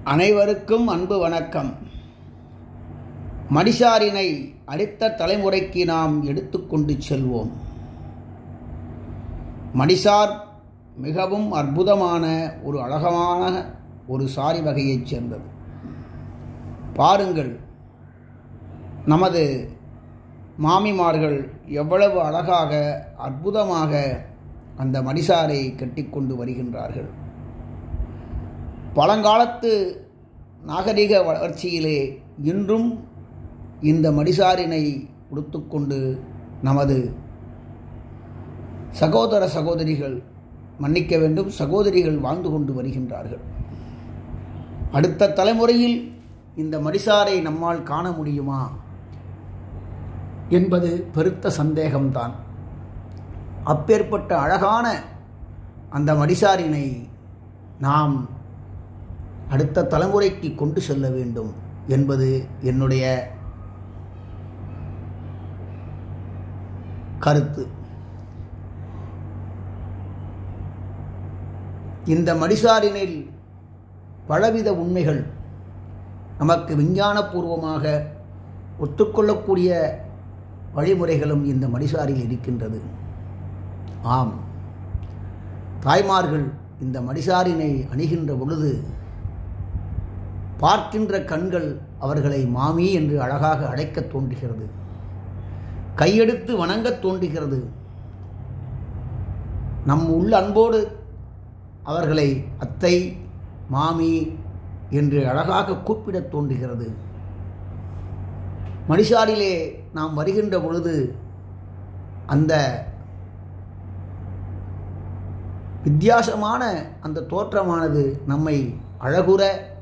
அனைவருக்கும் அன்பு வணக்கம் மடிசாரினை அடுத்த தலைமுறைக்கு நாம் எடுத்துக்கொண்டு செல்வோம் மடிசார் மிகவும் அற்புதமான ஒரு அழகமான ஒரு சாரி வகையைச் சேர்ந்தது பாருங்கள் நமது மாமிமார்கள் எவ்வளவு அழகாக அற்புதமாக அந்த மடிசாரை கட்டிக்கொண்டு வருகின்றார்கள் பழங்காலத்து நாகரிக வளர்ச்சியிலே இன்றும் இந்த மடிசாரினை உடுத்துக்கொண்டு நமது சகோதர சகோதரிகள் மன்னிக்க வேண்டும் சகோதரிகள் வாழ்ந்து கொண்டு வருகின்றார்கள் அடுத்த தலைமுறையில் இந்த மடிசாரை நம்மால் காண முடியுமா என்பது பெருத்த சந்தேகம்தான் அப்பேற்பட்ட அழகான அந்த மடிசாரினை நாம் அடுத்த தலைமுறைக்கு கொண்டு செல்ல வேண்டும் என்பது என்னுடைய கருத்து இந்த மடிசாரினில் பலவித உண்மைகள் நமக்கு விஞ்ஞானபூர்வமாக ஒத்துக்கொள்ளக்கூடிய வழிமுறைகளும் இந்த மடிசாரில் இருக்கின்றது ஆம் தாய்மார்கள் இந்த மடிசாரினை அணிகின்ற பொழுது பார்க்கின்ற கண்கள் அவர்களை மாமி என்று அழகாக அழைக்கத் தோன்றுகிறது கையெடுத்து வணங்கத் தோன்றுகிறது நம் உள்ள அன்போடு அவர்களை அத்தை மாமி என்று அழகாக கூப்பிடத் தோன்றுகிறது மடிசாரிலே நாம் வருகின்ற பொழுது அந்த வித்தியாசமான அந்த தோற்றமானது நம்மை அழகுற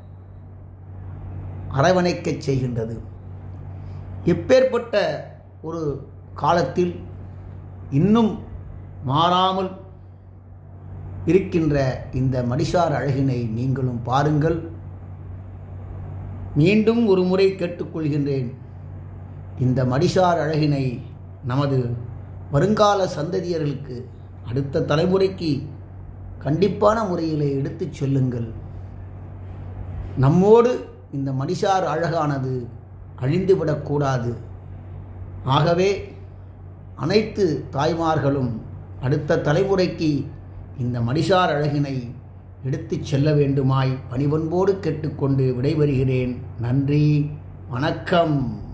அரவணைக்கச் செய்கின்றது எப்பேற்பட்ட ஒரு காலத்தில் இன்னும் மாறாமல் இருக்கின்ற இந்த மடிசார் அழகினை நீங்களும் பாருங்கள் மீண்டும் ஒரு முறை கேட்டுக்கொள்கின்றேன் இந்த மடிசார் அழகினை நமது வருங்கால சந்ததியர்களுக்கு அடுத்த தலைமுறைக்கு கண்டிப்பான முறையிலே எடுத்துச் சொல்லுங்கள் நம்மோடு இந்த மடிசார் அழகானது அழிந்துவிடக்கூடாது ஆகவே அனைத்து தாய்மார்களும் அடுத்த தலைமுறைக்கு இந்த மடிசார் அழகினை எடுத்துச் செல்ல வேண்டுமாய் பணிவன்போடு கேட்டுக்கொண்டு விடைபெறுகிறேன் நன்றி வணக்கம்